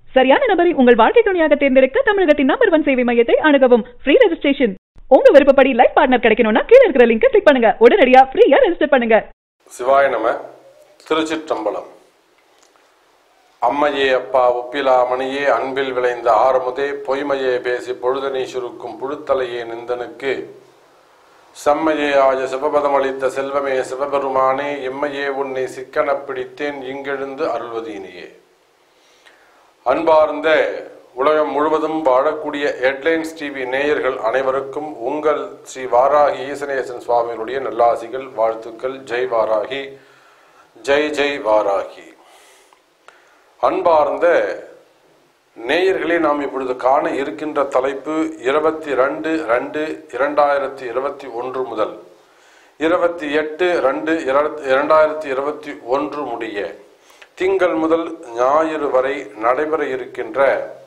சரியான நபரை உங்கள் வாழ்க்கை துணையாக தேர்ந்தெடுக்க தமிழகத்தின் நம்பர் ஒன் சேவை மையத்தை அணுகவும் ஃப்ரீ ரெஜிஸ்ட்ரேஷன் உங்க விருப்பப்படி லைஃப் பார்ட்னர் கிடைக்கணும்னா கீழ இருக்கிற லிங்கை கிளிக் பண்ணுங்க உடனடியா ஃப்ரீயா ரெஜிஸ்டர் பண்ணுங்க சிவாய நம திருச்சிற்றம்பலம் அம்மையே அப்பா ஒப்பிலா மணியே அன்பில் விளைந்த ஆரமுதே பொய்மையே பேசி பொழுதனை சுருக்கும் புழுத்தலையே நிந்தனுக்கு செம்மையே ஆய சிவபதம் அளித்த செல்வமே சிவபெருமானே எம்மையே உன்னை சிக்கனப் பிடித்தேன் இங்கெழுந்து அருள்வதீனியே அன்பார்ந்த உலகம் முழுவதும் வாழக்கூடிய ஹெட்லைன்ஸ் டிவி நேயர்கள் அனைவருக்கும் உங்கள் ஸ்ரீ வாராகி ஈசனேசன் சுவாமிகளுடைய நல்லாசிகள் வாழ்த்துக்கள் ஜெய் வாராகி ஜெய் ஜெய் வாராகி அன்பார்ந்த நேயர்களே நாம் இப்பொழுது காண இருக்கின்ற தலைப்பு இருபத்தி ரெண்டு ரெண்டு இரண்டாயிரத்தி இருபத்தி ஒன்று முதல் இருபத்தி எட்டு ரெண்டு இரண்டாயிரத்தி இருபத்தி ஒன்று முடிய திங்கள் முதல் ஞாயிறு வரை நடைபெற இருக்கின்ற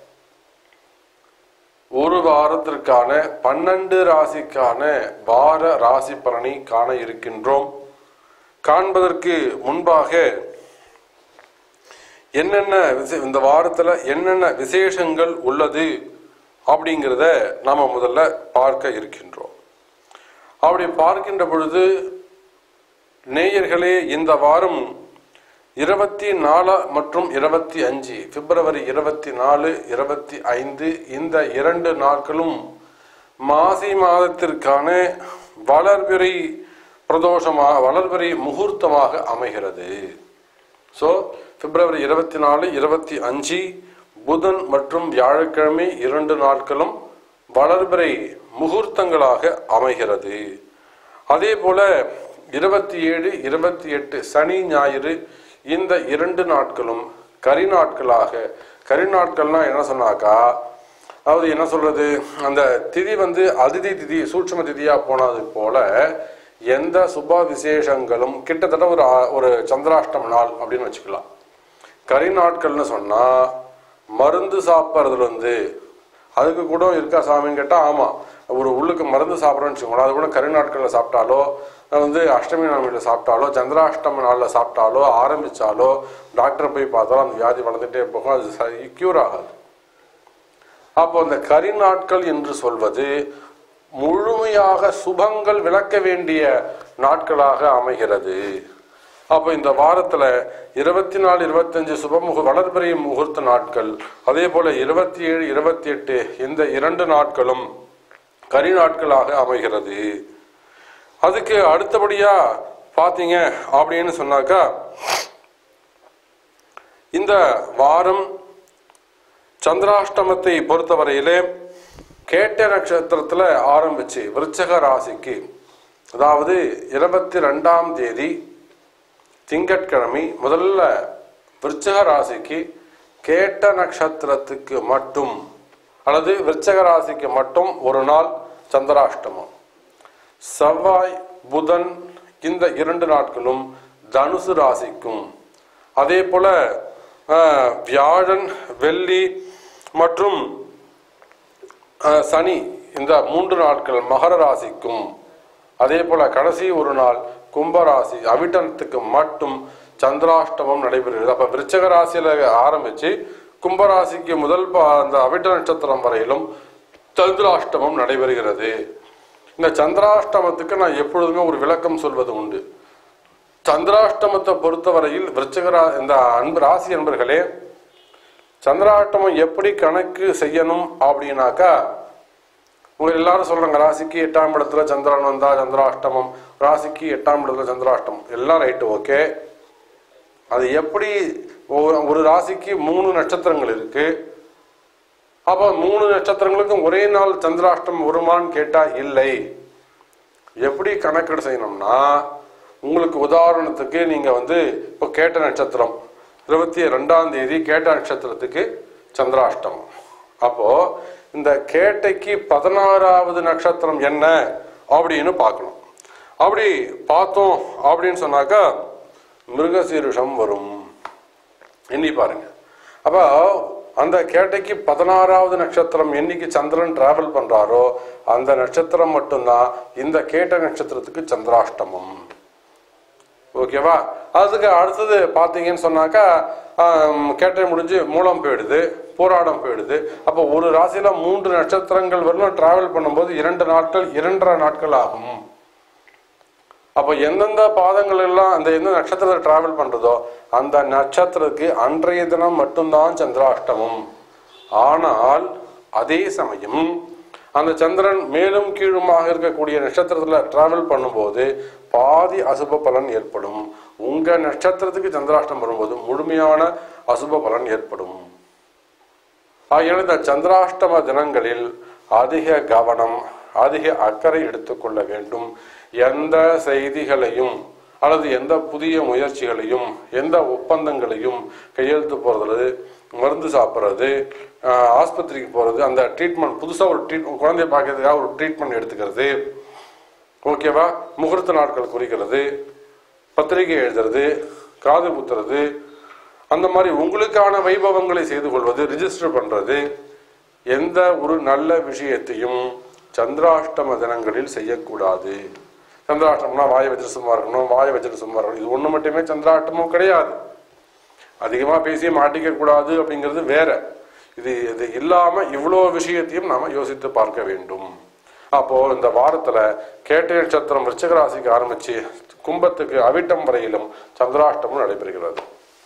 ஒரு வாரத்திற்கான பன்னெண்டு ராசிக்கான வார ராசி பலனை காண இருக்கின்றோம் காண்பதற்கு முன்பாக என்னென்ன விசே- இந்த வாரத்துல என்னென்ன விசேஷங்கள் உள்ளது அப்படிங்கிறத நாம முதல்ல பார்க்க இருக்கின்றோம் அப்படி பார்க்கின்ற பொழுது நேயர்களே இந்த வாரம் இருபத்தி நாலு மற்றும் இருபத்தி அஞ்சு பிப்ரவரி இருபத்தி நாலு இருபத்தி ஐந்து இந்த இரண்டு நாட்களும் மாசி மாதத்திற்கான வளர்பிறை பிரதோஷமாக வளர்பிறை முகூர்த்தமாக அமைகிறது ஸோ பிப்ரவரி இருபத்தி நாலு இருபத்தி அஞ்சு புதன் மற்றும் வியாழக்கிழமை இரண்டு நாட்களும் வளர்பிறை முகூர்த்தங்களாக அமைகிறது அதே போல இருபத்தி ஏழு இருபத்தி எட்டு சனி ஞாயிறு இந்த இரண்டு நாட்களும் கரி நாட்களாக கரி நாட்கள்னா என்ன சொன்னாக்கா அதாவது என்ன சொல்றது அந்த திதி வந்து அதிதி திதி சூட்சும திதியா போனது போல எந்த சுப விசேஷங்களும் கிட்டத்தட்ட ஒரு ஆ- ஒரு சந்திராஷ்டம நாள் அப்படின்னு வச்சுக்கலாம் கரி நாட்கள்னு சொன்னா மருந்து சாப்பிட்றதுல இருந்து அதுக்கு கூட இருக்கா சாமின்னு கேட்டா ஆமா ஒரு உள்ளுக்கு மருந்து சாப்பிட்றோன்னு வச்சுக்கோங்களேன் அது கூட கரி நாட்களில் சாப்பிட்டாலோ அது வந்து அஷ்டமி நாமியில் சாப்பிட்டாலோ சந்திராஷ்டம நாளில் சாப்பிட்டாலோ ஆரம்பிச்சாலோ டாக்டரை போய் பார்த்தாலும் அந்த வியாதி வளர்ந்துட்டே போகும் அது க்யூர் ஆகாது அப்போ அந்த கரி நாட்கள் என்று சொல்வது முழுமையாக சுபங்கள் விளக்க வேண்டிய நாட்களாக அமைகிறது அப்போ இந்த வாரத்துல இருபத்தி நாலு இருபத்தஞ்சு சுபமுக வளர்பிறை முகூர்த்த நாட்கள் அதே போல இருபத்தி ஏழு இருபத்தி எட்டு இந்த இரண்டு நாட்களும் கரி நாட்களாக அமைகிறது அதுக்கு அடுத்தபடியா பாத்தீங்க அப்படின்னு சொன்னாக்கா இந்த வாரம் சந்திராஷ்டமத்தை பொறுத்தவரையிலே கேட்ட நட்சத்திரத்துல ஆரம்பிச்சு விருச்சக ராசிக்கு அதாவது இருபத்தி ரெண்டாம் தேதி திங்கட்கிழமை முதல்ல விருச்சக ராசிக்கு கேட்ட நட்சத்திரத்துக்கு மட்டும் அல்லது விருச்சக ராசிக்கு மட்டும் ஒரு நாள் சந்திராஷ்டமம் செவ்வாய் புதன் இந்த இரண்டு நாட்களும் தனுசு ராசிக்கும் அதே போல அஹ், வியாழன் வெள்ளி மற்றும் அஹ், சனி இந்த மூன்று நாட்கள் மகர ராசிக்கும் அதே போல கடைசி ஒரு நாள் கும்பராசி அவிட்டனத்துக்கு மட்டும் சந்திராஷ்டமம் நடைபெறுகிறது அப்ப விருச்சக ராசியில ஆரம்பிச்சு கும்பராசிக்கு முதல் பா- அந்த அவிட்ட நட்சத்திரம் வரையிலும் சந்திராஷ்டமம் நடைபெறுகிறது இந்த சந்திராஷ்டமத்துக்கு நான் எப்பொழுதுமே ஒரு விளக்கம் சொல்வது உண்டு சந்திராஷ்டமத்தை பொறுத்தவரையில் விருச்சிக ரா இந்த அன்பு ராசி அன்பர்களே சந்திராஷ்டமம் எப்படி கணக்கு செய்யணும் அப்படின்னாக்கா உங்க எல்லாரும் சொல்றாங்க ராசிக்கு எட்டாம் இடத்துல சந்திரன் வந்தா சந்திராஷ்டமம் ராசிக்கு எட்டாம் இடத்துல சந்திராஷ்டமம் எல்லாம் ரைட்டு ஓகே அது எப்படி ஒரு ஒரு ராசிக்கு மூணு நட்சத்திரங்கள் இருக்கு அப்போ மூணு நட்சத்திரங்களுக்கும் ஒரே நாள் சந்திராஷ்டம் வருமான்னு கேட்டா இல்லை எப்படி கணக்கெடு செய்யணும்னா உங்களுக்கு உதாரணத்துக்கு நீங்க வந்து இப்போ கேட்ட நட்சத்திரம் இருபத்தி ரெண்டாம் தேதி கேட்ட நட்சத்திரத்துக்கு சந்திராஷ்டமம் அப்போ இந்த கேட்டைக்கு பதினாறாவது நட்சத்திரம் என்ன அப்படின்னு பார்க்கணும் அப்படி பார்த்தோம் அப்படின்னு சொன்னாக்கா மிருகசீருஷம் வரும் எண்ணி பாருங்க அப்போ அந்த கேட்டைக்கு பதினாறாவது நட்சத்திரம் என்னைக்கு சந்திரன் டிராவல் பண்றாரோ அந்த நட்சத்திரம் மட்டும்தான் இந்த கேட்ட நட்சத்திரத்துக்கு சந்திராஷ்டமம் ஓகேவா அதுக்கு அடுத்தது பார்த்தீங்கன்னு சொன்னாக்கா ஆம், கேட்டை முடிஞ்சு மூலம் போயிடுது போராடம் போயிடுது அப்போ ஒரு ராசியில மூன்று நட்சத்திரங்கள் வரலும் டிராவல் பண்ணும்போது இரண்டு நாட்கள் இரண்டரை நாட்கள் ஆகும் அப்போ எந்தெந்த பாதங்கள் எல்லாம் அந்த எந்த நட்சத்திரத்தை டிராவல் பண்றதோ அந்த நட்சத்திரத்துக்கு அன்றைய தினம் மட்டும்தான் சந்திராஷ்டமம் ஆனால் அதே சமயம் அந்த சந்திரன் மேலும் கீழுமாக இருக்கக்கூடிய நட்சத்திரத்துல டிராவல் பண்ணும்போது பாதி அசுப பலன் ஏற்படும் உங்க நட்சத்திரத்துக்கு சந்திராஷ்டம் வரும்போது முழுமையான அசுப பலன் ஏற்படும் ஆகையால் இந்த சந்திராஷ்டம தினங்களில் அதிக கவனம் அதிக அக்கறை எடுத்துக்கொள்ள வேண்டும் எந்த செய்திகளையும் அல்லது எந்த புதிய முயற்சிகளையும் எந்த ஒப்பந்தங்களையும் கையெழுத்து போடுறது மருந்து சாப்பிட்றது ஆஸ்பத்திரிக்கு போகிறது அந்த ட்ரீட்மெண்ட் புதுசாக ஒரு ட்ரீட் குழந்தைய பார்க்கறதுக்காக ஒரு ட்ரீட்மெண்ட் எடுத்துக்கிறது ஓகேவா முகூர்த்த நாட்கள் குறிக்கிறது பத்திரிகை எழுதுறது காது குத்துறது அந்த மாதிரி உங்களுக்கான வைபவங்களை செய்து கொள்வது ரிஜிஸ்டர் பண்றது எந்த ஒரு நல்ல விஷயத்தையும் சந்திராஷ்டம தினங்களில் செய்யக்கூடாது சந்திராஷ்டமம்னா வாயை வச்சுட்டு சும்மா இருக்கணும் வாயை வச்சுட்டு சும்மா இருக்கணும் இது ஒன்று மட்டுமே சந்திராஷ்டமம் கிடையாது அதிகமாக பேசி மாட்டிக்க கூடாது அப்படிங்கிறது வேற இது இது இல்லாம இவ்வளோ விஷயத்தையும் நாம யோசித்து பார்க்க வேண்டும் அப்போ இந்த வாரத்துல கேட்டை நட்சத்திரம் விருச்சிக ராசிக்கு ஆரம்பிச்சு கும்பத்துக்கு அவிட்டம் வரையிலும் சந்திராஷ்டமம் நடைபெறுகிறது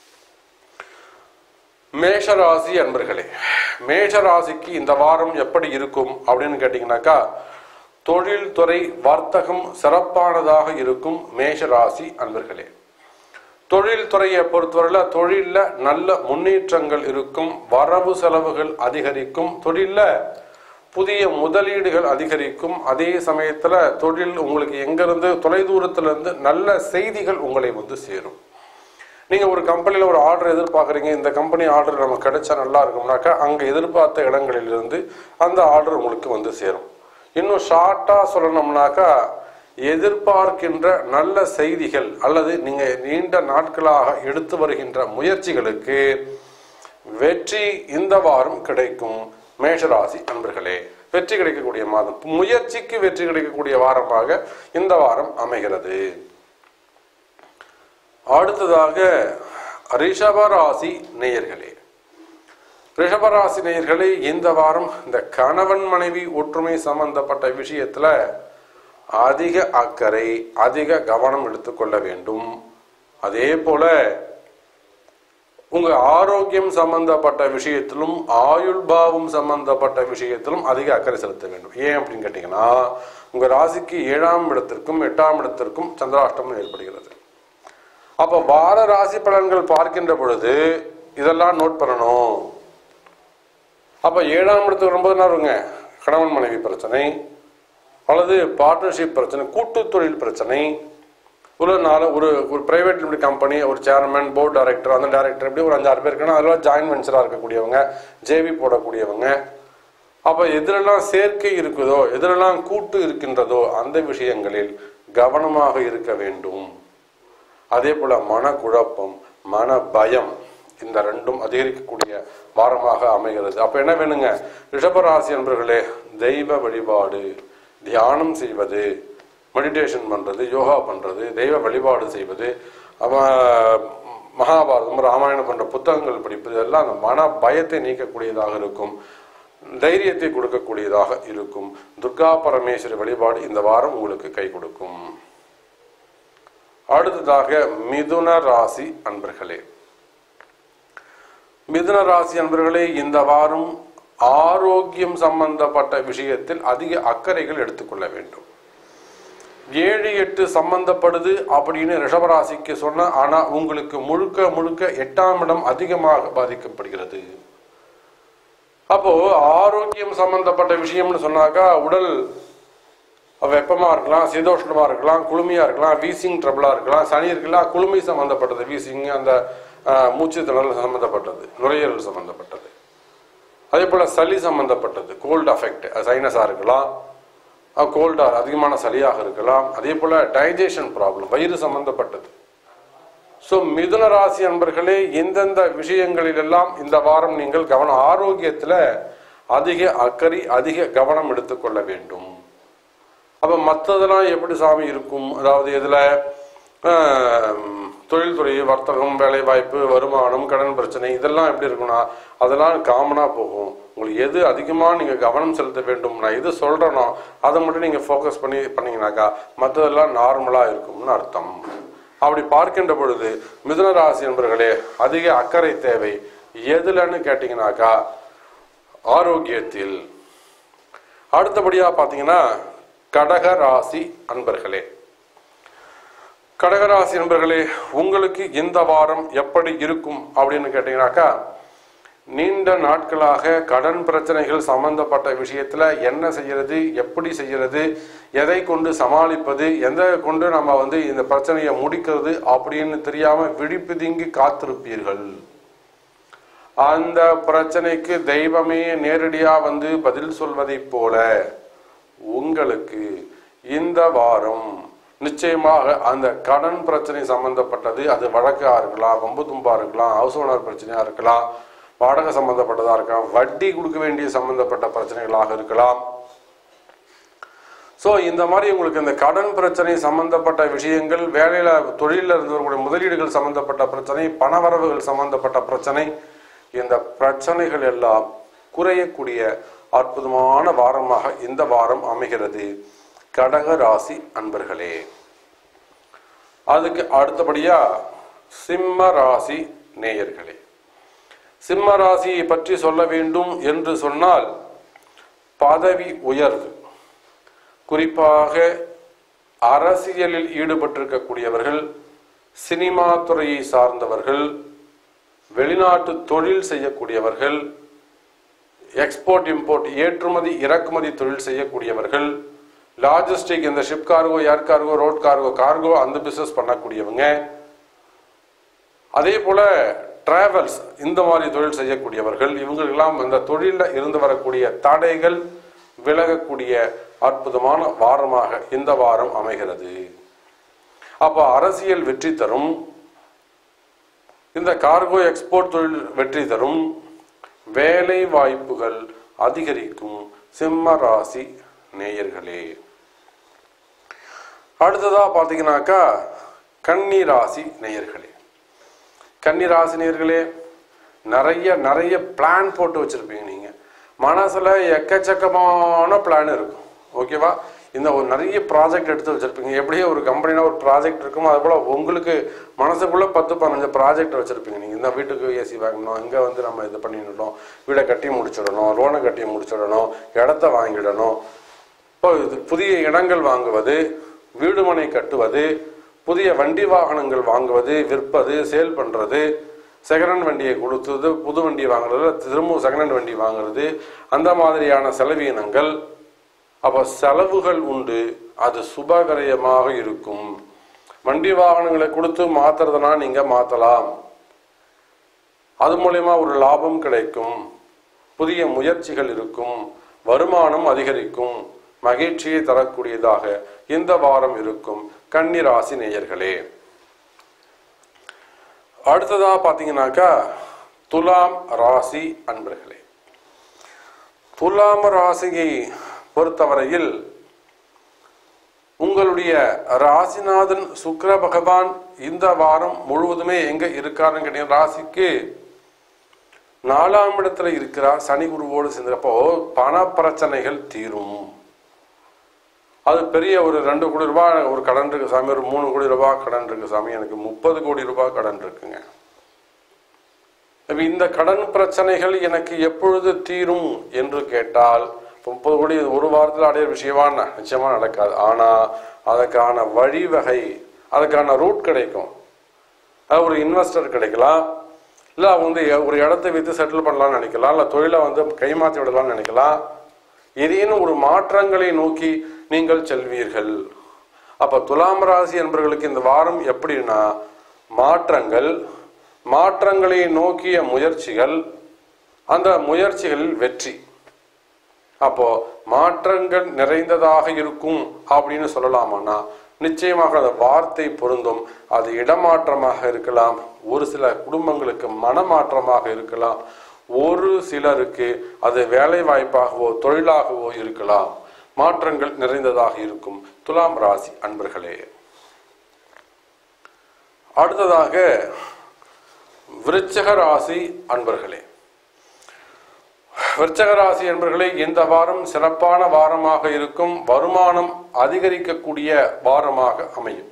மேஷராசி அன்பர்களே மேஷராசிக்கு இந்த வாரம் எப்படி இருக்கும் அப்படின்னு கேட்டீங்கன்னாக்கா தொழில்துறை வர்த்தகம் சிறப்பானதாக இருக்கும் மேஷராசி அன்பர்களே தொழில்துறையை பொறுத்தவரையில தொழில்ல நல்ல முன்னேற்றங்கள் இருக்கும் வரவு செலவுகள் அதிகரிக்கும் தொழில்ல புதிய முதலீடுகள் அதிகரிக்கும் அதே சமயத்துல தொழில் உங்களுக்கு எங்கிருந்து தொலைதூரத்துல இருந்து நல்ல செய்திகள் உங்களை வந்து சேரும் நீங்க ஒரு கம்பெனில ஒரு ஆர்டர் எதிர்பார்க்குறீங்க இந்த கம்பெனி ஆர்டர் நமக்கு கிடைச்சா நல்லா இருக்கும்னாக்கா அங்க எதிர்பார்த்த இடங்களிலிருந்து அந்த ஆர்டர் உங்களுக்கு வந்து சேரும் இன்னும் ஷார்ட்டா சொல்லணும்னாக்கா எதிர்பார்க்கின்ற நல்ல செய்திகள் அல்லது நீங்க நீண்ட நாட்களாக எடுத்து வருகின்ற முயற்சிகளுக்கு வெற்றி இந்த வாரம் கிடைக்கும் மேஷராசி நண்பர்களே வெற்றி கிடைக்கக்கூடிய மாதம் முயற்சிக்கு வெற்றி கிடைக்கக்கூடிய வாரமாக இந்த வாரம் அமைகிறது அடுத்ததாக ரிஷபராசி நேயர்களே ரிஷபராசி நேயர்களே இந்த வாரம் இந்த கணவன் மனைவி ஒற்றுமை சம்பந்தப்பட்ட விஷயத்துல அதிக அக்கறை அதிக கவனம் எடுத்துக்கொள்ள வேண்டும் அதே போல உங்க ஆரோக்கியம் சம்பந்தப்பட்ட விஷயத்திலும் ஆயுள் பாவம் சம்பந்தப்பட்ட விஷயத்திலும் அதிக அக்கறை செலுத்த வேண்டும் ஏன் அப்படின்னு கேட்டீங்கன்னா உங்க ராசிக்கு ஏழாம் இடத்திற்கும் எட்டாம் இடத்திற்கும் சந்திராஷ்டமம் ஏற்படுகிறது அப்ப வார ராசி பலன்கள் பார்க்கின்ற பொழுது இதெல்லாம் நோட் பண்ணணும் அப்ப ஏழாம் இடத்துக்கு வரும்போது என்ன வருங்க கணவன் மனைவி பிரச்சனை அல்லது பார்ட்னர்ஷிப் பிரச்சனை கூட்டு தொழில் பிரச்சனை ஒரு நாலு ஒரு ஒரு பிரைவேட் லிமிடெட் கம்பெனி ஒரு சேர்மன் போர்டு டைரக்டர் அந்த டைரக்டர் இப்படி ஒரு அஞ்சாறு பேர் இருக்கணும் அதெல்லாம் ஜாயின் வெஞ்சராக இருக்கக்கூடியவங்க ஜேவி போடக்கூடியவங்க அப்போ எதிரெல்லாம் சேர்க்கை இருக்குதோ எதிரெல்லாம் கூட்டு இருக்கின்றதோ அந்த விஷயங்களில் கவனமாக இருக்க வேண்டும் அதே போல மனக்குழப்பம் மன பயம் இந்த ரெண்டும் அதிகரிக்கக்கூடிய வாரமாக அமைகிறது அப்ப என்ன வேணுங்க ரிஷபராசி என்பர்களே தெய்வ வழிபாடு தியானம் செய்வது மெடிடேஷன் பண்றது யோகா பண்றது தெய்வ வழிபாடு செய்வது அவன் மகாபாரதம் ராமாயணம் போன்ற புத்தகங்கள் படிப்பது இதெல்லாம் அந்த மன பயத்தை நீக்கக்கூடியதாக இருக்கும் தைரியத்தை கொடுக்கக்கூடியதாக இருக்கும் துர்கா பரமேஸ்வரி வழிபாடு இந்த வாரம் உங்களுக்கு கை கொடுக்கும் அடுத்ததாக மிதுன ராசி அன்பர்களே மிதுன ராசி அன்பர்களே இந்த வாரம் ஆரோக்கியம் சம்பந்தப்பட்ட விஷயத்தில் அதிக அக்கறைகள் எடுத்துக்கொள்ள வேண்டும் ஏழு எட்டு சம்பந்தப்படுது அப்படின்னு ரிஷபராசிக்கு சொன்ன ஆனா உங்களுக்கு முழுக்க முழுக்க எட்டாம் இடம் அதிகமாக பாதிக்கப்படுகிறது அப்போ ஆரோக்கியம் சம்பந்தப்பட்ட விஷயம்னு சொன்னாக்கா உடல் வெப்பமா இருக்கலாம் சீதோஷ்ணமா இருக்கலாம் குளுமையா இருக்கலாம் வீசிங் ட்ரபிளா இருக்கலாம் சனி இருக்கலாம் குளுமை சம்பந்தப்பட்டது வீசிங் அந்த ஆஹ், மூச்சு திணறல் சம்பந்தப்பட்டது நுரையீரல் சம்பந்தப்பட்டது அதே போல சளி சம்பந்தப்பட்டது கோல்டு அஃபெக்ட் சைனஸா இருக்கலாம் கோல்டா அதிகமான சளியாக இருக்கலாம் அதே போல டைஜஷன் ப்ராப்ளம் வயிறு சம்பந்தப்பட்டது ஸோ மிதுன ராசி அன்பர்களே எந்தெந்த விஷயங்களிலெல்லாம் இந்த வாரம் நீங்கள் கவனம் ஆரோக்கியத்துல அதிக அக்கறை அதிக கவனம் எடுத்துக்கொள்ள வேண்டும் அப்ப மற்றதெல்லாம் எப்படி சாமி இருக்கும் அதாவது இதுல ஆஹ், தொழில்துறை வர்த்தகம் வேலை வாய்ப்பு வருமானம் கடன் பிரச்சனை இதெல்லாம் எப்படி இருக்கும்னா அதெல்லாம் காமனாக போகும் உங்களுக்கு எது அதிகமாக நீங்கள் கவனம் செலுத்த வேண்டும் நான் எது சொல்கிறேனோ அதை மட்டும் நீங்கள் ஃபோக்கஸ் பண்ணி பண்ணீங்கன்னாக்கா மற்றதெல்லாம் நார்மலாக இருக்கும்னு அர்த்தம் அப்படி பார்க்கின்ற பொழுது மிதுன ராசி என்பர்களே அதிக அக்கறை தேவை எதுலன்னு கேட்டிங்கனாக்கா ஆரோக்கியத்தில் அடுத்தபடியாக பார்த்தீங்கன்னா கடக ராசி அன்பர்களே கடகராசி நண்பர்களே உங்களுக்கு இந்த வாரம் எப்படி இருக்கும் அப்படின்னு கேட்டீங்கன்னாக்கா நீண்ட நாட்களாக கடன் பிரச்சனைகள் சம்பந்தப்பட்ட விஷயத்துல என்ன செய்யறது எப்படி செய்யறது எதை கொண்டு சமாளிப்பது எதை கொண்டு நம்ம வந்து இந்த பிரச்சனையை முடிக்கிறது அப்படின்னு தெரியாம விழிப்புதிங்கி காத்திருப்பீர்கள் அந்த பிரச்சனைக்கு தெய்வமே நேரடியா வந்து பதில் சொல்வதைப் போல உங்களுக்கு இந்த வாரம் நிச்சயமாக அந்த கடன் பிரச்சனை சம்பந்தப்பட்டது அது வழக்கா இருக்கலாம் வம்பு தும்பா இருக்கலாம் ஹவுஸ் ஓனர் பிரச்சனையா இருக்கலாம் வாடகை சம்பந்தப்பட்டதா இருக்கலாம் வட்டி கொடுக்க வேண்டிய சம்பந்தப்பட்ட பிரச்சனைகளாக இருக்கலாம் ஸோ இந்த மாதிரி உங்களுக்கு இந்த கடன் பிரச்சனை சம்பந்தப்பட்ட விஷயங்கள் வேலையில தொழிலில் இருந்தவர்களுடைய முதலீடுகள் சம்பந்தப்பட்ட பிரச்சனை பணவரவுகள் சம்பந்தப்பட்ட பிரச்சனை இந்த பிரச்சனைகள் எல்லாம் குறையக்கூடிய அற்புதமான வாரமாக இந்த வாரம் அமைகிறது கடக ராசி அன்பர்களே அதுக்கு அடுத்தபடியா சிம்ம ராசி நேயர்களே சிம்ம ராசியை பற்றி சொல்ல வேண்டும் என்று சொன்னால் பதவி உயர்வு குறிப்பாக அரசியலில் ஈடுபட்டிருக்கக்கூடியவர்கள் சினிமா துறையை சார்ந்தவர்கள் வெளிநாட்டு தொழில் செய்யக்கூடியவர்கள் எக்ஸ்போர்ட் இம்போர்ட் ஏற்றுமதி இறக்குமதி தொழில் செய்யக்கூடியவர்கள் லாஜிஸ்டிக் இந்த ship cargo air cargo road cargo cargo அந்த பிசினஸ் பண்ணக்கூடியவங்க அதே போல டிராவல்ஸ் இந்த மாதிரி தொழில் செய்யக்கூடியவர்கள் இவங்களுக்கெல்லாம் இந்த தொழிலில் இருந்து வரக்கூடிய தடைகள் விலகக்கூடிய அற்புதமான வாரமாக இந்த வாரம் அமைகிறது அப்போ அரசியல் வெற்றி தரும் இந்த கார்கோ எக்ஸ்போர்ட் தொழில் வெற்றி தரும் வேலை வாய்ப்புகள் அதிகரிக்கும் சிம்ம ராசி நேயர்களே அடுத்ததா பாத்தீங்கன்னாக்கா கன்னி ராசி நேயர்களே கன்னி ராசி நேயர்களே நிறைய நிறைய பிளான் போட்டு வச்சிருப்பீங்க நீங்க மனசுல எக்கச்சக்கமான பிளான் இருக்கும் ஓகேவா இந்த ஒரு நிறைய ப்ராஜெக்ட் எடுத்து வச்சிருப்பீங்க எப்படியே ஒரு கம்பெனினா ஒரு ப்ராஜெக்ட் இருக்குமோ அது போல உங்களுக்கு மனசுக்குள்ள பத்து பதினஞ்சு ப்ராஜெக்ட் வச்சிருப்பீங்க நீங்க இந்த வீட்டுக்கு ஏசி வாங்கணும் இங்க வந்து நம்ம இது பண்ணிடணும் வீடை கட்டி முடிச்சிடணும் லோனை கட்டி முடிச்சிடணும் இடத்த வாங்கிடணும் இப்போ இது புதிய இடங்கள் வாங்குவது வீடுமனை கட்டுவது புதிய வண்டி வாகனங்கள் வாங்குவது விற்பது சேல் பண்றது செகண்ட் வண்டியை கொடுத்தது புது வண்டி வாங்குறது திரும்ப செகண்ட் வண்டி வாங்குறது அந்த மாதிரியான செலவீனங்கள் அப்போ செலவுகள் உண்டு அது சுபகரயமாக இருக்கும் வண்டி வாகனங்களை கொடுத்து மாத்துறதுனா நீங்க மாத்தலாம் அது மூலயமா ஒரு லாபம் கிடைக்கும் புதிய முயற்சிகள் இருக்கும் வருமானம் அதிகரிக்கும் மகிழ்ச்சியை தரக்கூடியதாக இந்த வாரம் இருக்கும் கன்னி ராசி நேயர்களே அடுத்ததா பாத்தீங்கன்னாக்கா துலாம் ராசி அன்பர்களே துலாம் ராசியை பொறுத்தவரையில் உங்களுடைய ராசிநாதன் சுக்கிர பகவான் இந்த வாரம் முழுவதுமே எங்க இருக்காருன்னு கேட்டீங்க ராசிக்கு நாலாம் இடத்துல இருக்கிறார் சனி குருவோடு சேர்ந்தப்போ பண பிரச்சனைகள் தீரும் அது பெரிய ஒரு ரெண்டு கோடி ரூபாய் ஒரு கடன் இருக்கு சாமி ஒரு மூணு கோடி ரூபாய் கடன் இருக்கு சாமி எனக்கு முப்பது கோடி ரூபாய் கடன் இருக்குங்க இப்ப இந்த கடன் பிரச்சனைகள் எனக்கு எப்பொழுது தீரும் என்று கேட்டால் முப்பது கோடி ஒரு வாரத்தில் அடையிற விஷயமா ந- நிச்சயமா நடக்காது ஆனா அதற்கான வழிவகை அதுக்கான ரூட் கிடைக்கும் அது ஒரு இன்வெஸ்டர் கிடைக்கலாம் இல்லை அவங்க வந்து எ- ஒரு இடத்தை விற்று செட்டில் பண்ணலாம்னு நினைக்கலாம் இல்லை தொழிலை வந்து கைமாற்றி விடலாம்னு நினைக்கலாம் ஏதேனும் ஒரு மாற்றங்களை நோக்கி நீங்கள் செல்வீர்கள் அப்ப துலாம் ராசி என்பவர்களுக்கு இந்த வாரம் எப்படின்னா மாற்றங்கள் மாற்றங்களை நோக்கிய முயற்சிகள் அந்த முயற்சிகளில் வெற்றி அப்போ மாற்றங்கள் நிறைந்ததாக இருக்கும் அப்படின்னு சொல்லலாமான்னா நிச்சயமாக அந்த வார்த்தை பொருந்தும் அது இடமாற்றமாக இருக்கலாம் ஒரு சில குடும்பங்களுக்கு மனமாற்றமாக இருக்கலாம் ஒரு சிலருக்கு அது வேலை வாய்ப்பாகவோ தொழிலாகவோ இருக்கலாம் மாற்றங்கள் நிறைந்ததாக இருக்கும் துலாம் ராசி அன்பர்களே அடுத்ததாக விருச்சக ராசி அன்பர்களே விருச்சக ராசி அன்பர்களே இந்த வாரம் சிறப்பான வாரமாக இருக்கும் வருமானம் அதிகரிக்கக்கூடிய வாரமாக அமையும்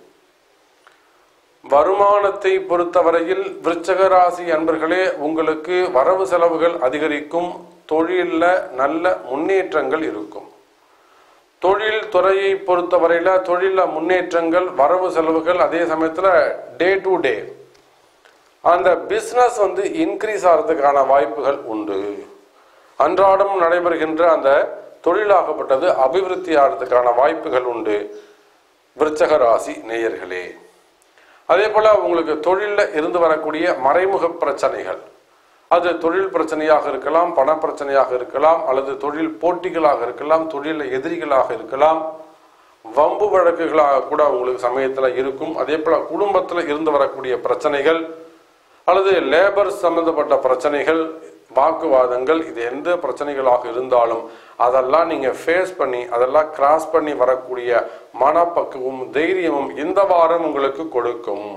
வருமானத்தை பொறுத்தவரையில் விருச்சக ராசி அன்பர்களே உங்களுக்கு வரவு செலவுகள் அதிகரிக்கும் தொழில்ல நல்ல முன்னேற்றங்கள் இருக்கும் தொழில் துறையை பொறுத்தவரையில தொழில முன்னேற்றங்கள் வரவு செலவுகள் அதே சமயத்துல டே டு டே அந்த பிசினஸ் வந்து இன்க்ரீஸ் ஆகிறதுக்கான வாய்ப்புகள் உண்டு அன்றாடம் நடைபெறுகின்ற அந்த தொழிலாகப்பட்டது அபிவிருத்தி ஆகிறதுக்கான வாய்ப்புகள் உண்டு விருச்சக ராசி நேயர்களே அதே போல உங்களுக்கு தொழில்ல இருந்து வரக்கூடிய மறைமுக பிரச்சனைகள் அது தொழில் பிரச்சனையாக இருக்கலாம் பண பிரச்சனையாக இருக்கலாம் அல்லது தொழில் போட்டிகளாக இருக்கலாம் தொழில எதிரிகளாக இருக்கலாம் வம்பு வழக்குகளாக கூட உங்களுக்கு சமயத்துல இருக்கும் அதே போல குடும்பத்துல இருந்து வரக்கூடிய பிரச்சனைகள் அல்லது லேபர் சம்பந்தப்பட்ட பிரச்சனைகள் வாக்குவாதங்கள் இது எந்த பிரச்சனைகளாக இருந்தாலும் அதெல்லாம் நீங்க ஃபேஸ் பண்ணி அதெல்லாம் கிராஸ் பண்ணி வரக்கூடிய மனப்பக்குவமும் தைரியமும் இந்த வாரம் உங்களுக்கு கொடுக்கும்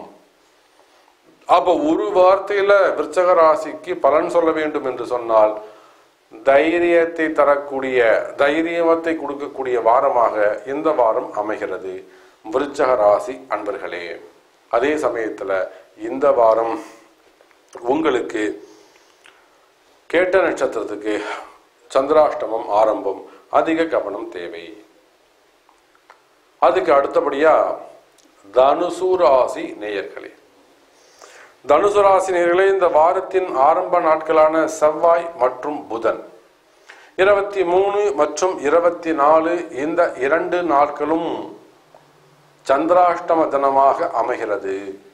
அப்ப ஒரு வார்த்தையில விருச்சக ராசிக்கு பலன் சொல்ல வேண்டும் என்று சொன்னால் தைரியத்தை தரக்கூடிய தைரியத்தை கொடுக்கக்கூடிய வாரமாக இந்த வாரம் அமைகிறது விருச்சக ராசி அன்பர்களே அதே சமயத்துல இந்த வாரம் உங்களுக்கு கேட்ட நட்சத்திரத்துக்கு சந்திராஷ்டமம் ஆரம்பம் அதிக கவனம் தேவை அதுக்கு அடுத்தபடியா தனுசு ராசி நேயர்களே தனுசு ராசி நேயர்களே இந்த வாரத்தின் ஆரம்ப நாட்களான செவ்வாய் மற்றும் புதன் இருபத்தி மூணு மற்றும் இருபத்தி நாலு இந்த இரண்டு நாட்களும் சந்திராஷ்டம தினமாக அமைகிறது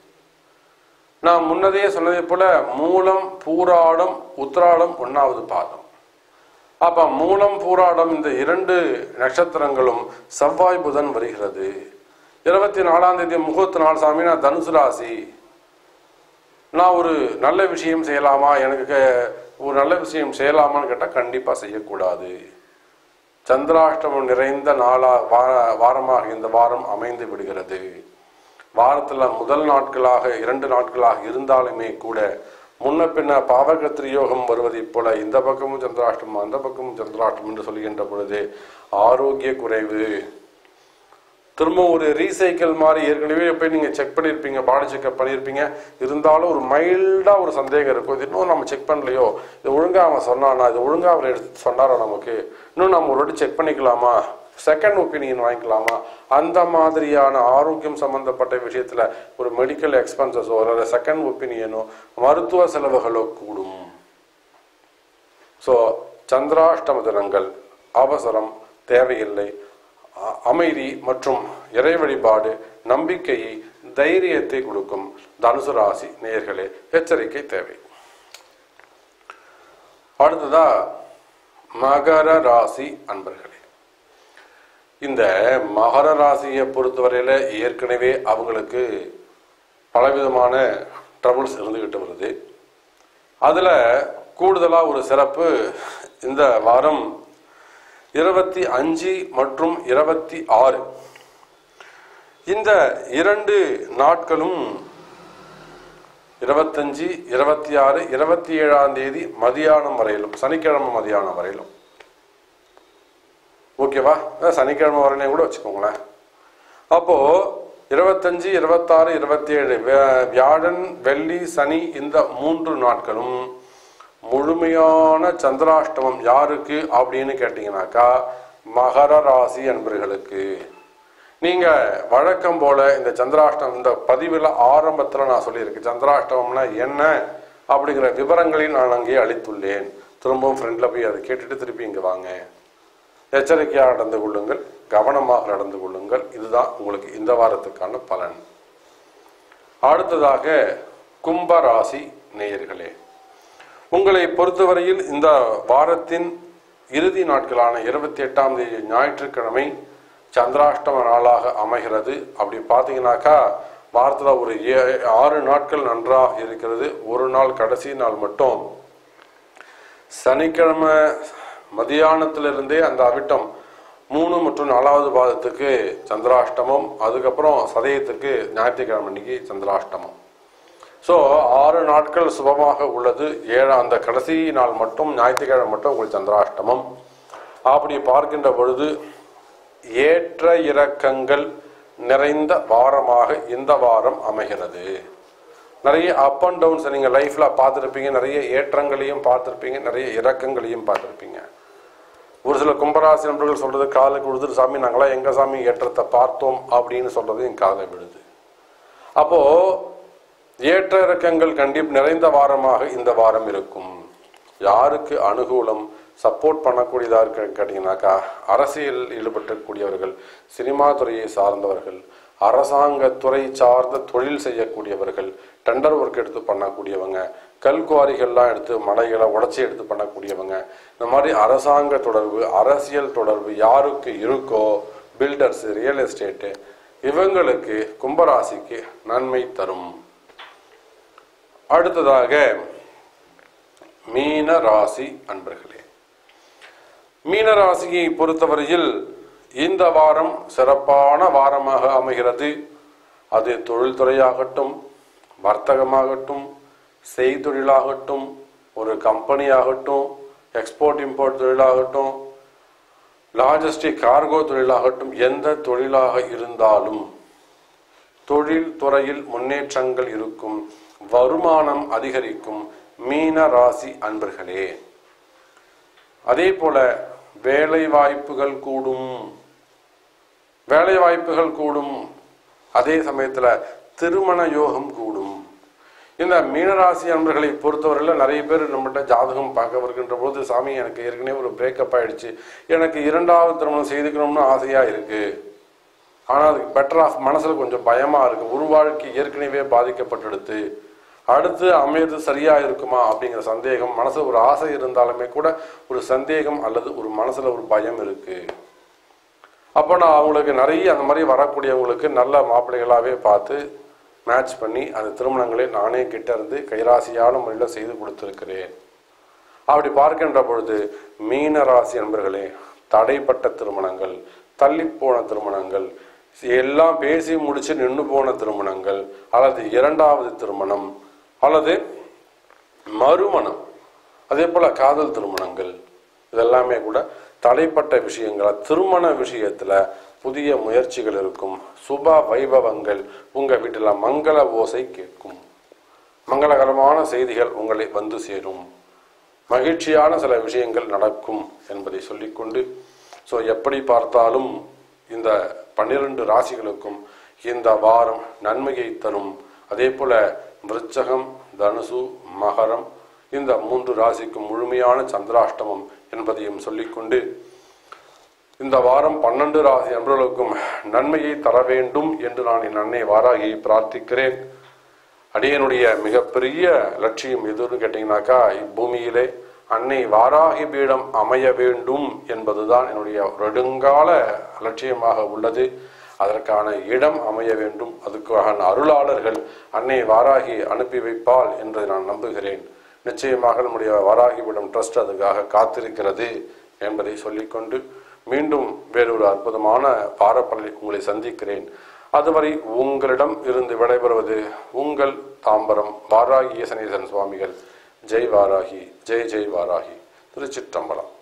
நான் முன்னதே சொன்னதை போல மூலம் பூராடம் உத்திராடம் ஒன்னாவது பாதம் அப்ப மூலம் பூராடம் இந்த இரண்டு நட்சத்திரங்களும் செவ்வாய் புதன் வருகிறது இருபத்தி நாலாம் தேதி முகூர்த்த நாள் சாமி நான் தனுசு ராசி நான் ஒரு நல்ல விஷயம் செய்யலாமா எனக்கு க- ஒரு நல்ல விஷயம் செய்யலாமான்னு கேட்டால் கண்டிப்பாக செய்யக்கூடாது சந்திராஷ்டமம் நிறைந்த நாளா வார வாரமாக இந்த வாரம் அமைந்து விடுகிறது வாரத்துல முதல் நாட்களாக இரண்டு நாட்களாக இருந்தாலுமே கூட முன்ன பின்ன பாவகத்திரி யோகம் வருவதைப் போல இந்த பக்கமும் சந்திராஷ்டமம் அந்த பக்கமும் சந்திராஷ்டமம் என்று சொல்கின்ற பொழுது ஆரோக்கிய குறைவு திரும்ப ஒரு ரீசைக்கிள் மாதிரி ஏற்கனவே போய் நீங்க செக் பண்ணியிருப்பீங்க பாடி செக்அப் பண்ணியிருப்பீங்க இருந்தாலும் ஒரு மைல்டா ஒரு சந்தேகம் இருக்கும் இது இன்னும் நம்ம செக் பண்ணலையோ இது ஒழுங்கா அவன் சொன்னானா இது ஒழுங்கா அவர் எடுத்து சொன்னாரா நமக்கு இன்னும் நம்ம ஒரு வாட்டி செக் பண்ணிக்கலாமா செகண்ட் ஒப்பீனியன் வாங்கிக்கலாமா அந்த மாதிரியான ஆரோக்கியம் சம்பந்தப்பட்ட விஷயத்துல ஒரு மெடிக்கல் எக்ஸ்பென்சஸோ அல்லது செகண்ட் ஒப்பீனியனோ மருத்துவ செலவுகளோ கூடும் ஸோ சந்திராஷ்டம தினங்கள் அவசரம் தேவையில்லை அ- அமைதி மற்றும் இறை வழிபாடு நம்பிக்கையை தைரியத்தை கொடுக்கும் தனுசு ராசி நேயர்களே எச்சரிக்கை தேவை அடுத்ததா மகர ராசி அன்பர்களே இந்த மகர ராசியை பொறுத்தவரையில ஏற்கனவே அவங்களுக்கு பலவிதமான ட்ரபிள்ஸ் இருந்துகிட்டு வருது அதுல கூடுதலா ஒரு சிறப்பு இந்த வாரம் இருபத்தி அஞ்சு மற்றும் இருபத்தி ஆறு இந்த இரண்டு நாட்களும் இருபத்தஞ்சு இருபத்தி ஆறு இருபத்தி ஏழாம் தேதி மதியானம் வரையிலும் சனிக்கிழமை மதியானம் வரையிலும் ஓகேவா அதான் சனிக்கிழமை வரையிலும் கூட வச்சுக்கோங்களேன் அப்போ இருபத்தஞ்சு இருபத்தாறு இருபத்தி ஏழு வியாழன் வெள்ளி சனி இந்த மூன்று நாட்களும் முழுமையான சந்திராஷ்டமம் யாருக்கு அப்படின்னு கேட்டீங்கன்னாக்கா மகர ராசி அன்பர்களுக்கு நீங்க வழக்கம் போல இந்த சந்திராஷ்டமம் இந்த பதிவில் ஆரம்பத்தில் நான் சொல்லியிருக்கேன் சந்திராஷ்டமம்னா என்ன அப்படிங்கிற விவரங்களை நான் அங்கே அளித்துள்ளேன் திரும்பவும் ஃப்ரெண்டில் போய் அதை கேட்டுட்டு திருப்பி இங்கே வாங்க எச்சரிக்கையாக நடந்து கொள்ளுங்கள் கவனமாக நடந்து கொள்ளுங்கள் இதுதான் உங்களுக்கு இந்த வாரத்துக்கான பலன் அடுத்ததாக கும்ப ராசி நேயர்களே உங்களை பொறுத்தவரையில் இந்த வாரத்தின் இறுதி நாட்களான இருபத்தி எட்டாம் தேதி ஞாயிற்றுக்கிழமை சந்திராஷ்டம நாளாக அமைகிறது அப்படி பார்த்தீங்கன்னாக்கா வாரத்தில் ஒரு ஏ- ஆறு நாட்கள் நன்றாக இருக்கிறது ஒரு நாள் கடைசி நாள் மட்டும் சனிக்கிழமை மதியானத்திலிருந்தே அந்த அவிட்டம் மூணு மற்றும் நாலாவது பாதத்துக்கு சந்திராஷ்டமம் அதுக்கப்புறம் சதயத்துக்கு ஞாயிற்றுக்கிழமை அன்னைக்கு சந்திராஷ்டமம் ஸோ ஆறு நாட்கள் சுபமாக உள்ளது ஏழாம் அந்த கடைசி நாள் மட்டும் ஞாயிற்றுக்கிழமை மட்டும் உங்களுக்கு சந்திராஷ்டமம் அப்படி பார்க்கின்ற பொழுது ஏற்ற இறக்கங்கள் நிறைந்த வாரமாக இந்த வாரம் அமைகிறது நிறைய அப் அண்ட் டவுன்ஸ் நீங்கள் லைஃப்பில் பார்த்துருப்பீங்க நிறைய ஏற்றங்களையும் பார்த்துருப்பீங்க நிறைய இறக்கங்களையும் பார்த்துருப்பீங்க ஒரு சில கும்பராசி நண்பர்கள் சொல்றது காலுக்கு விழுது சாமி நாங்களாம் எங்க சாமி ஏற்றத்தை பார்த்தோம் அப்படின்னு சொல்றது என் காலை விழுது அப்போ ஏற்ற இறக்கங்கள் கண்டிப்பு நிறைந்த வாரமாக இந்த வாரம் இருக்கும் யாருக்கு அனுகூலம் சப்போர்ட் பண்ணக்கூடியதா இருக்கு கேட்டீங்கன்னாக்கா அரசியல் ஈடுபட்டக்கூடியவர்கள் சினிமா துறையை சார்ந்தவர்கள் அரசாங்க துறை சார்ந்த தொழில் செய்யக்கூடியவர்கள் டெண்டர் ஒர்க் எடுத்து பண்ணக்கூடியவங்க கல்குவாரிகள்லாம் எடுத்து மலைகளை உடச்சி எடுத்து பண்ணக்கூடியவங்க இந்த மாதிரி அரசாங்க தொடர்பு அரசியல் தொடர்பு யாருக்கு இருக்கோ பில்டர்ஸ் ரியல் எஸ்டேட்டு இவங்களுக்கு கும்பராசிக்கு நன்மை தரும் அடுத்ததாக மீன ராசி அன்பர்களே மீன ராசியை பொறுத்தவரையில் இந்த வாரம் சிறப்பான வாரமாக அமைகிறது அது தொழில்துறையாகட்டும் வர்த்தகமாகட்டும் செய்தொழிலாகட்டும் ஒரு கம்பெனியாகட்டும் எக்ஸ்போர்ட் இம்போர்ட் தொழிலாகட்டும் லாஜிஸ்டிக் கார்கோ தொழிலாகட்டும் எந்த தொழிலாக இருந்தாலும் தொழில் துறையில் முன்னேற்றங்கள் இருக்கும் வருமானம் அதிகரிக்கும் மீன ராசி அன்பர்களே அதே போல வேலை வாய்ப்புகள் கூடும் வேலை வாய்ப்புகள் கூடும் அதே சமயத்துல திருமண யோகம் கூடும் இந்த மீனராசி அன்பர்களை பொறுத்தவரையில் நிறைய பேர் நம்மகிட்ட ஜாதகம் பார்க்க வருகின்ற போது சாமி எனக்கு ஏற்கனவே ஒரு பிரேக்கப் ஆயிடுச்சு எனக்கு இரண்டாவது திருமணம் செய்துக்கணும்னு ஆசையா இருக்கு ஆனால் அதுக்கு பெட்டர் ஆஃப் மனசுல கொஞ்சம் பயமா இருக்கு ஒரு வாழ்க்கை ஏற்கனவே பாதிக்கப்பட்டுடுது அடுத்து அமையது சரியா இருக்குமா அப்படிங்கிற சந்தேகம் மனசுல ஒரு ஆசை இருந்தாலுமே கூட ஒரு சந்தேகம் அல்லது ஒரு மனசுல ஒரு பயம் இருக்கு அப்போ நான் அவங்களுக்கு நிறைய அந்த மாதிரி வரக்கூடியவங்களுக்கு நல்ல மாப்பிள்ளைகளாகவே பார்த்து மேட்ச் பண்ணி அந்த திருமணங்களை நானே கிட்ட இருந்து கைராசியான முறையில் செய்து கொடுத்துருக்கிறேன் அப்படி பார்க்கின்ற பொழுது மீன ராசி நண்பர்களே தடைப்பட்ட திருமணங்கள் தள்ளிப்போன திருமணங்கள் எல்லாம் பேசி முடிச்சு நின்று போன திருமணங்கள் அல்லது இரண்டாவது திருமணம் அல்லது மறுமணம் அதே போல காதல் திருமணங்கள் இதெல்லாமே கூட தடைப்பட்ட விஷயங்கள் திருமண விஷயத்துல புதிய முயற்சிகள் இருக்கும் சுப வைபவங்கள் உங்க வீட்டுல மங்கள ஓசை கேட்கும் மங்களகரமான செய்திகள் உங்களை வந்து சேரும் மகிழ்ச்சியான சில விஷயங்கள் நடக்கும் என்பதை சொல்லிக்கொண்டு ஸோ எப்படி பார்த்தாலும் இந்த பன்னிரண்டு ராசிகளுக்கும் இந்த வாரம் நன்மையை தரும் அதே போல விருச்சகம் தனுசு மகரம் இந்த மூன்று ராசிக்கும் முழுமையான சந்திராஷ்டமம் என்பதையும் சொல்லிக்கொண்டு இந்த வாரம் பன்னெண்டு ராசி அன்பர்களுக்கும் நன்மையை தர வேண்டும் என்று நான் என் அன்னை வாராகியை பிரார்த்திக்கிறேன் அடியனுடைய மிகப்பெரிய லட்சியம் எதுன்னு கேட்டீங்கன்னாக்கா இப்பூமியிலே அன்னை வாராகி பீடம் அமைய வேண்டும் என்பதுதான் என்னுடைய நெடுங்கால லட்சியமாக உள்ளது அதற்கான இடம் அமைய வேண்டும் அதுக்கான அருளாளர்கள் அன்னை வாராகி அனுப்பி வைப்பாள் என்று நான் நம்புகிறேன் நிச்சயமாக நம்முடைய வாராகி பீடம் ட்ரஸ்ட் அதுக்காக காத்திருக்கிறது என்பதை சொல்லிக்கொண்டு மீண்டும் வேறொரு அற்புதமான பாரப்பள்ளி உங்களை சந்திக்கிறேன் அதுவரை உங்களிடம் இருந்து விடைபெறுவது உங்கள் தாம்பரம் வாராகி ஈசனேசன் சுவாமிகள் ஜெய் வாராகி ஜெய் ஜெய் வாராகி திருச்சிற்றம்பலம்